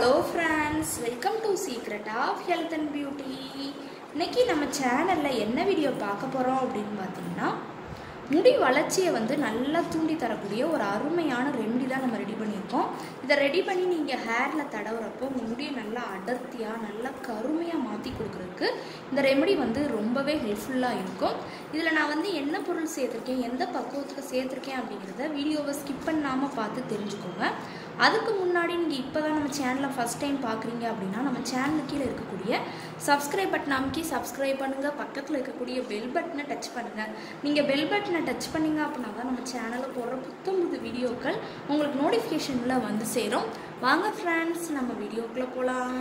hello friends welcome to secret of health and beauty இன்னைக்கு நம்ம சேனலில் என்ன வீடியோ பார்க்க போகிறோம் அப்படின்னு பார்த்தீங்கன்னா முடி வளர்ச்சியை வந்து நல்லா தூண்டி தரக்கூடிய ஒரு அருமையான ரெமெடி தான் நம்ம ரெடி பண்ணியிருக்கோம் இதை ரெடி பண்ணி நீங்கள் ஹேரில் தடவுறப்போ உங்கள் முடியை நல்லா அடர்த்தியாக நல்லா கருமையாக மாற்றி கொடுக்குறதுக்கு இந்த ரெமெடி வந்து ரொம்பவே ஹெல்ப்ஃபுல்லாக இருக்கும் இதில் நான் வந்து என்ன பொருள் சேர்த்துருக்கேன் எந்த பக்குவத்துக்கு சேர்த்துருக்கேன் அப்படிங்கிறத வீடியோவை ஸ்கிப் பண்ணாமல் பார்த்து தெரிஞ்சுக்கோங்க அதுக்கு முன்னாடி நீங்கள் இப்போ தான் நம்ம சேனலை ஃபஸ்ட் டைம் பார்க்குறீங்க அப்படின்னா நம்ம சேனலுக்கு கீழே இருக்கக்கூடிய சப்ஸ்கிரைப் பட்டன் அமைக்கி சப்ஸ்கிரைப் பண்ணுங்கள் பக்கத்தில் இருக்கக்கூடிய பெல் பட்டனை டச் பண்ணுங்கள் நீங்கள் பெல் பட்டனை டச் பண்ணீங்க அப்படின்னா தான் நம்ம சேனலில் போடுற புத்தம் புது வீடியோக்கள் உங்களுக்கு நோட்டிஃபிகேஷனில் வந்து சேரும் வாங்க ஃப்ரெண்ட்ஸ் நம்ம வீடியோக்குள்ளே போகலாம்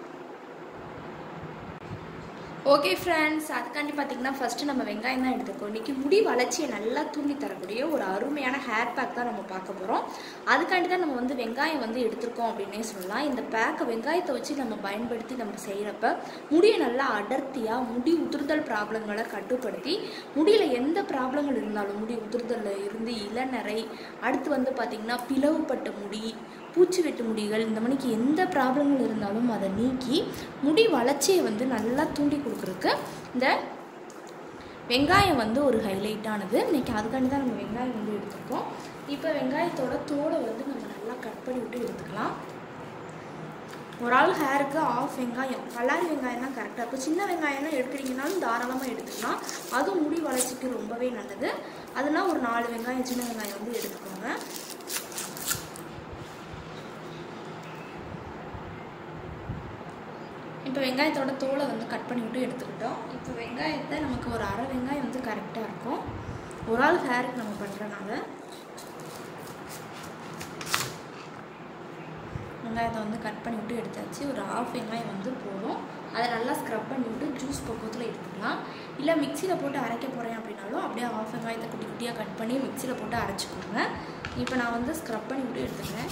ஓகே ஃப்ரெண்ட்ஸ் அதுக்காண்டி பார்த்தீங்கன்னா ஃபஸ்ட்டு நம்ம வெங்காயம் தான் எடுத்துக்கோ இன்றைக்கி முடி வளர்ச்சியை நல்லா தூண்டி தரக்கூடிய ஒரு அருமையான ஹேர் பேக் தான் நம்ம பார்க்க போகிறோம் அதுக்காண்டி தான் நம்ம வந்து வெங்காயம் வந்து எடுத்திருக்கோம் அப்படின்னே சொல்லலாம் இந்த பேக்கை வெங்காயத்தை வச்சு நம்ம பயன்படுத்தி நம்ம செய்கிறப்ப முடியை நல்லா அடர்த்தியாக முடி உதிர்தல் ப்ராப்ளங்களை கட்டுப்படுத்தி முடியில் எந்த ப்ராப்ளங்கள் இருந்தாலும் முடி உதிர்தலில் இருந்து இளநரை அடுத்து வந்து பார்த்திங்கன்னா பிளவுபட்ட முடி பூச்சி வெட்டு முடிகள் இந்த மணிக்கு எந்த ப்ராப்ளங்கள் இருந்தாலும் அதை நீக்கி முடி வளர்ச்சியை வந்து நல்லா தூண்டி கொடுக்குறதுக்கு இந்த வெங்காயம் வந்து ஒரு ஹைலைட்டானது இன்றைக்கி அதுக்காண்டி தான் நம்ம வெங்காயம் வந்து எடுத்துருக்கோம் இப்போ வெங்காயத்தோட தோலை வந்து நம்ம நல்லா கட் பண்ணி விட்டு எடுத்துக்கலாம் ஒரு ஆள் ஹேருக்கு ஆஃப் வெங்காயம் பல்லாரி வெங்காயம் தான் கரெக்டாக இருக்கும் சின்ன வெங்காயம்லாம் எடுக்கிறீங்கனாலும் தாராளமாக எடுத்துக்கலாம் அதுவும் முடி வளர்ச்சிக்கு ரொம்பவே நல்லது அதெல்லாம் ஒரு நாலு வெங்காயம் சின்ன வெங்காயம் வந்து எடுத்துக்கோங்க இப்போ வெங்காயத்தோட தோலை வந்து கட் பண்ணி விட்டு எடுத்துக்கிட்டோம் இப்போ வெங்காயத்தை நமக்கு ஒரு அரை வெங்காயம் வந்து கரெக்டாக இருக்கும் ஒரு ஆள் ஹேருக்கு நம்ம பண்ணுறனால வெங்காயத்தை வந்து கட் பண்ணி விட்டு எடுத்தாச்சு ஒரு ஆஃப் வெங்காயம் வந்து போதும் அதை நல்லா ஸ்க்ரப் பண்ணி விட்டு ஜூஸ் பக்குவத்தில் எடுத்துக்கலாம் இல்லை மிக்சியில் போட்டு அரைக்க போகிறேன் அப்படின்னாலும் அப்படியே ஆஃப் வெங்காயத்தை குட்டி குட்டியாக கட் பண்ணி மிக்சியில் போட்டு அரைச்சிக்கோங்க இப்போ நான் வந்து ஸ்க்ரப் பண்ணி விட்டு எடுத்துக்கிறேன்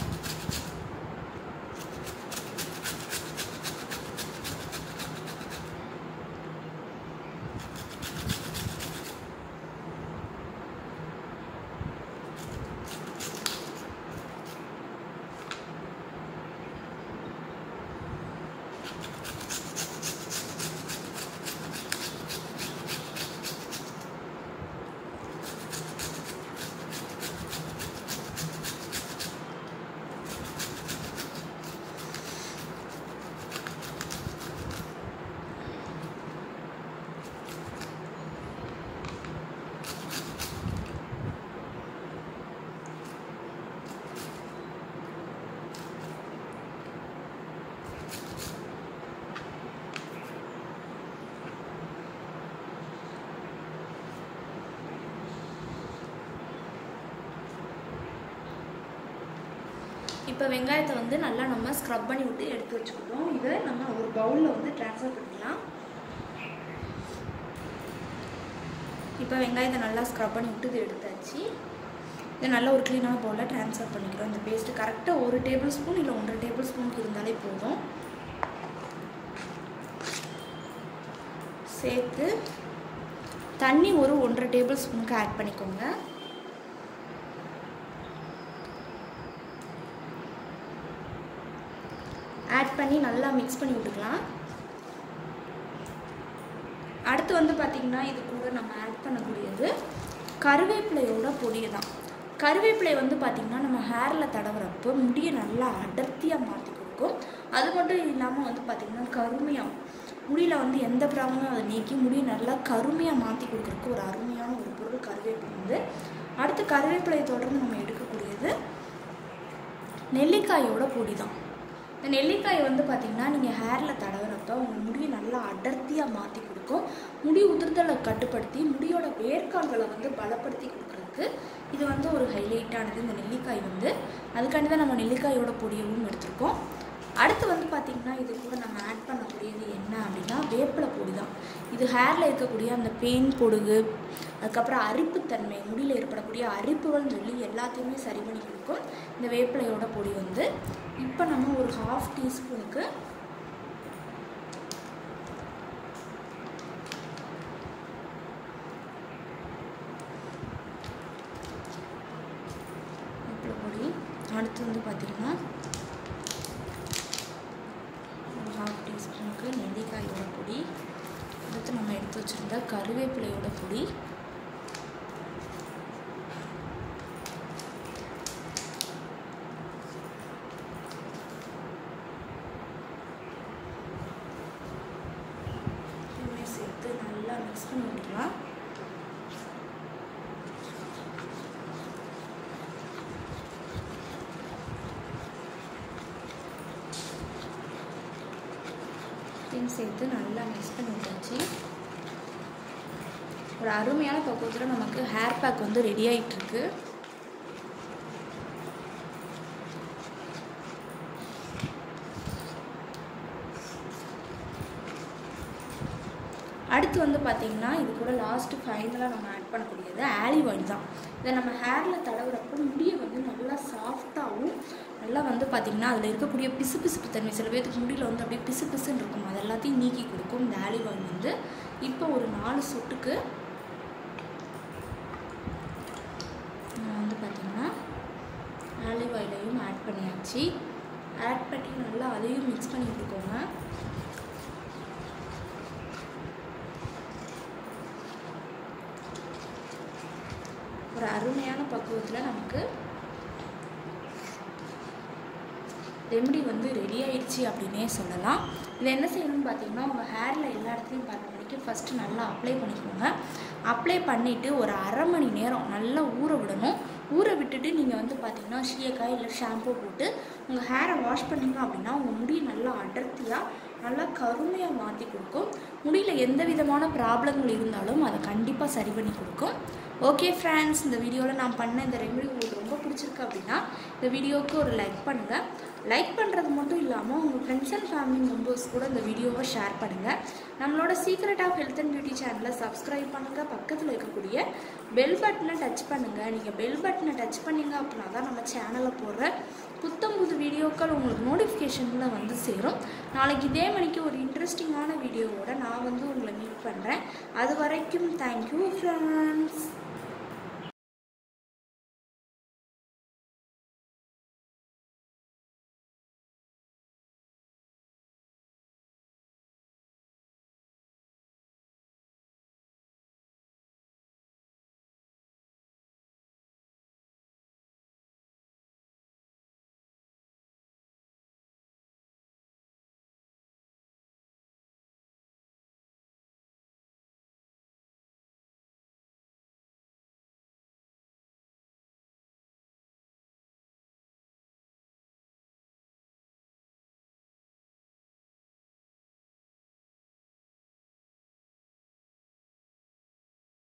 இப்போ வெங்காயத்தை வந்து நல்லா நம்ம ஸ்க்ரப் பண்ணி விட்டு எடுத்து வச்சுக்கிட்டோம் இதை நம்ம ஒரு பவுலில் வந்து ட்ரான்ஸ்ஃபர் பண்ணிக்கலாம் இப்போ வெங்காயத்தை நல்லா ஸ்க்ரப் பண்ணி விட்டு இது எடுத்தாச்சு இதை நல்ல ஒரு க்ளீனான பவுலில் ட்ரான்ஸ்ஃபர் பண்ணிக்கிறோம் இந்த பேஸ்ட்டு கரெக்டாக ஒரு டேபிள் ஸ்பூன் இல்லை ஒன்றரை டேபிள் ஸ்பூனுக்கு இருந்தாலே போதும் சேர்த்து தண்ணி ஒரு ஒன்றரை டேபிள் ஸ்பூனுக்கு ஆட் பண்ணிக்கோங்க ஆட் பண்ணி நல்லா மிக்ஸ் பண்ணி விட்டுக்கலாம் அடுத்து வந்து பார்த்திங்கன்னா இது கூட நம்ம ஆட் பண்ணக்கூடியது கருவேப்பிலையோட பொடியை தான் கருவேப்பிலை வந்து பார்த்திங்கன்னா நம்ம ஹேரில் தடவுறப்போ முடியை நல்லா அடர்த்தியாக மாற்றி கொடுக்கும் அது மட்டும் இல்லாமல் வந்து பார்த்திங்கன்னா கருமையாக முடியில் வந்து எந்த ப்ராப்ளமும் அதை நீக்கி முடியை நல்லா கருமையாக மாற்றி கொடுக்குறதுக்கு ஒரு அருமையான ஒரு பொருள் கருவேப்பிலை வந்து அடுத்து கருவேப்பிலையை தொடர்ந்து நம்ம எடுக்கக்கூடியது நெல்லிக்காயோட பொடி தான் இந்த நெல்லிக்காய் வந்து பார்த்திங்கன்னா நீங்கள் ஹேரில் தடவுறப்ப உங்கள் முடியை நல்லா அடர்த்தியாக மாற்றி கொடுக்கும் முடி உதிர்தலை கட்டுப்படுத்தி முடியோட வேர்க்கால்களை வந்து பலப்படுத்தி கொடுக்குறதுக்கு இது வந்து ஒரு ஹைலைட்டானது இந்த நெல்லிக்காய் வந்து அதுக்காண்டி தான் நம்ம நெல்லிக்காயோட பொடியவும் எடுத்திருக்கோம் அடுத்து வந்து பார்த்திங்கன்னா இது கூட நம்ம ஆட் பண்ணக்கூடியது என்ன அப்படின்னா வேப்பிலை பொடி தான் இது ஹேரில் இருக்கக்கூடிய அந்த பெயின் பொடுகு அதுக்கப்புறம் அரிப்புத்தன்மை முடியில் ஏற்படக்கூடிய அரிப்புகள்னு சொல்லி எல்லாத்தையுமே சரி பண்ணி கொடுக்கும் இந்த வேப்பிலையோட பொடி வந்து இப்போ நம்ம ஒரு ஹாஃப் டீஸ்பூனுக்கு அடுத்து வந்து பார்த்திங்கன்னா டீஸ்பூனுக்கு நெல்லிக்காயோட பொடி அடுத்து நம்ம எடுத்து வச்சுருந்த கருவேப்பிலையோட பொடி எல்லாமே சேர்த்து நல்லா மிக்ஸ் பண்ணி விட்டுக்கலாம் இதையும் சேர்த்து நல்லா மிக்ஸ் பண்ணி விட்டாச்சு ஒரு அருமையான பக்குவத்தில் நமக்கு ஹேர் பேக் வந்து ரெடி ஆகிட்டு இருக்கு அடுத்து வந்து பார்த்திங்கன்னா இது கூட லாஸ்ட்டு ஃபைனலாக நம்ம ஆட் பண்ணக்கூடியது ஆலிவ் ஆயில் தான் இதை நம்ம ஹேரில் தடவுறப்போ முடியை வந்து நல்லா சாஃப்டாகவும் நல்லா வந்து பார்த்திங்கன்னா அதில் இருக்கக்கூடிய பிசு பிசுப்பு தன்மை சில பேருக்கு முடியில் வந்து அப்படியே பிசு பிசுன்னு இருக்கும் அது எல்லாத்தையும் நீக்கி கொடுக்கும் இந்த ஆலிவ் ஆயில் வந்து இப்போ ஒரு நாலு சொட்டுக்கு நம்ம வந்து பார்த்திங்கன்னா ஆலிவ் ஆயிலையும் ஆட் பண்ணியாச்சு ஆட் பண்ணி நல்லா அதையும் மிக்ஸ் பண்ணி விட்டுக்கோங்க ஒரு அருமையான பக்குவத்தில் நமக்கு ரெமடி வந்து ரெடி ஆயிடுச்சு அப்படின்னே சொல்லலாம் இதை என்ன செய்யணும்னு பார்த்தீங்கன்னா உங்கள் ஹேரில் எல்லா இடத்துலையும் பார்க்குற வரைக்கும் ஃபஸ்ட்டு நல்லா அப்ளை பண்ணிக்கோங்க அப்ளை பண்ணிவிட்டு ஒரு அரை மணி நேரம் நல்லா ஊற விடணும் ஊற விட்டுட்டு நீங்கள் வந்து பார்த்தீங்கன்னா சீயக்காய் இல்லை ஷாம்பு போட்டு உங்கள் ஹேரை வாஷ் பண்ணீங்க அப்படின்னா உங்கள் முடி நல்லா அடர்த்தியாக நல்லா கருமையாக மாற்றி கொடுக்கும் முடியில் எந்த விதமான ப்ராப்ளங்கள் இருந்தாலும் அதை கண்டிப்பாக சரி பண்ணி கொடுக்கும் ஓகே ஃப்ரெண்ட்ஸ் இந்த வீடியோவில் நான் பண்ண இந்த ரெமெடி உங்களுக்கு ரொம்ப பிடிச்சிருக்கு அப்படின்னா இந்த வீடியோவுக்கு ஒரு லைக் பண்ணுங்கள் லைக் பண்ணுறது மட்டும் இல்லாமல் உங்கள் ஃப்ரெண்ட்ஸ் அண்ட் ஃபேமிலி மெம்பர்ஸ் கூட இந்த வீடியோவை ஷேர் பண்ணுங்கள் நம்மளோட secret of health and beauty சேனலை சப்ஸ்கிரைப் பண்ணுங்கள் பக்கத்தில் இருக்கக்கூடிய பெல் பட்டனை டச் பண்ணுங்கள் நீங்கள் பெல் பட்டனை டச் பண்ணீங்க அப்படின்னா தான் நம்ம சேனலில் போடுற புத்தம் புது வீடியோக்கள் உங்களுக்கு நோட்டிஃபிகேஷனில் வந்து சேரும் நாளைக்கு இதே மணிக்கு ஒரு இன்ட்ரெஸ்டிங்கான வீடியோவோட நான் வந்து உங்களை மீட் பண்ணுறேன் அது வரைக்கும் தேங்க்யூ ஃப்ரெண்ட்ஸ்